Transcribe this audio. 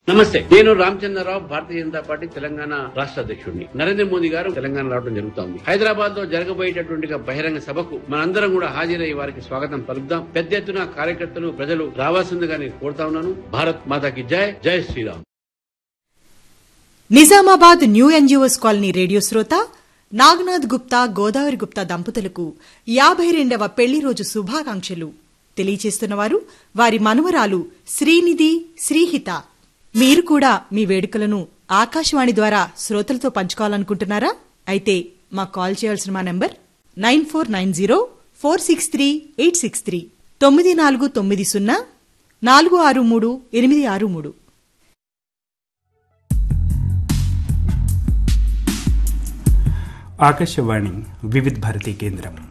నమస్తే నేను రామచంద్రరావు భారతీయ జనతా పార్టీ తెలంగాణ రాష్ట్ర అధ్యక్షుడిని నరేంద్ర మోదీ గారు తెలంగాణ రావడం జరుగుతోంది హైదరాబాద్ లో జరగబోయేటటువంటి బహిరంగ సభకు మనందరం కూడా హాజరై వారికి స్వాగతం పలుకుదాం పెద్ద ఎత్తున కార్యకర్తలు ప్రజలు రావాల్సిందిగా నేను కోరుతా ఉన్నాను భారత్ మాతాకి జై జై Shri Ram Nizamabad new NGOs colony radio శ్రోత నాగనాథ్ గుప్తా గోదావరి గుప్తా దంపతులకు యాభై రెండవ పెళ్లి రోజు శుభాకాంక్షలు తెలియచేస్తున్నవారు వారి మనువరాలు శ్రీనిధి శ్రీహిత మీరు కూడా మీ వేడుకలను ఆకాశవాణి ద్వారా శ్రోతలతో పంచుకోవాలనుకుంటున్నారా అయితే మాకు కాల్ చేయాల్సిన మా number nine four nine zero four six three eight six three తొమ్మిది నాలుగు తొమ్మిది సున్నా నాలుగు ఆరు మూడు ఎనిమిది ఆరు మూడు ఆకాశవాణి వివిధ భారతి కేంద్రం